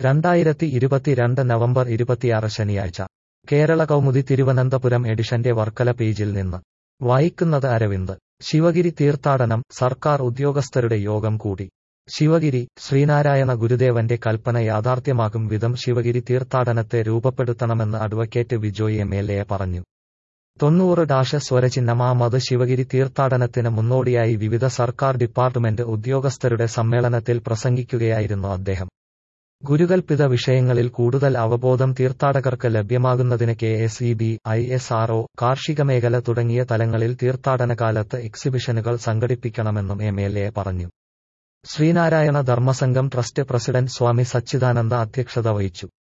രണ്ടായിരത്തി ഇരുപത്തിരണ്ട് നവംബർ ഇരുപത്തിയാറ് ശനിയാഴ്ച കേരള കൗമുദി തിരുവനന്തപുരം എഡിഷന്റെ വർക്കല പേജിൽ നിന്ന് വായിക്കുന്നത് അരവിന്ദ് ശിവഗിരി തീർത്ഥാടനം സർക്കാർ ഉദ്യോഗസ്ഥരുടെ യോഗം കൂടി ശിവഗിരി ശ്രീനാരായണ ഗുരുദേവന്റെ കൽപ്പന യാഥാർത്ഥ്യമാകും വിധം ശിവഗിരി തീർത്ഥാടനത്തെ രൂപപ്പെടുത്തണമെന്ന് advocate Vijoy M L A പറഞ്ഞു തൊണ്ണൂറ് ഡാഷ സ്വരചിഹ്നമാമത് ശിവഗിരി തീർത്ഥാടനത്തിന് മുന്നോടിയായി വിവിധ സർക്കാർ ഡിപ്പാർട്ട്മെന്റ് ഉദ്യോഗസ്ഥരുടെ സമ്മേളനത്തിൽ പ്രസംഗിക്കുകയായിരുന്നു അദ്ദേഹം ഗുരുകൽപിത വിഷയങ്ങളിൽ കൂടുതൽ അവബോധം തീർത്ഥാടകർക്ക് ലഭ്യമാകുന്നതിന് K S E B I S R O കാർഷിക മേഖല തുടങ്ങിയ തലങ്ങളിൽ തീർത്ഥാടനകാലത്ത് എക്സിബിഷനുകൾ സംഘടിപ്പിക്കണമെന്നും എം എൽ എ പറഞ്ഞു ശ്രീനാരായണ ധർമ്മസംഘം ട്രസ്റ്റ് പ്രസിഡന്റ് സ്വാമി സച്ചിദാനന്ദ അധ്യക്ഷത വഹിച്ചു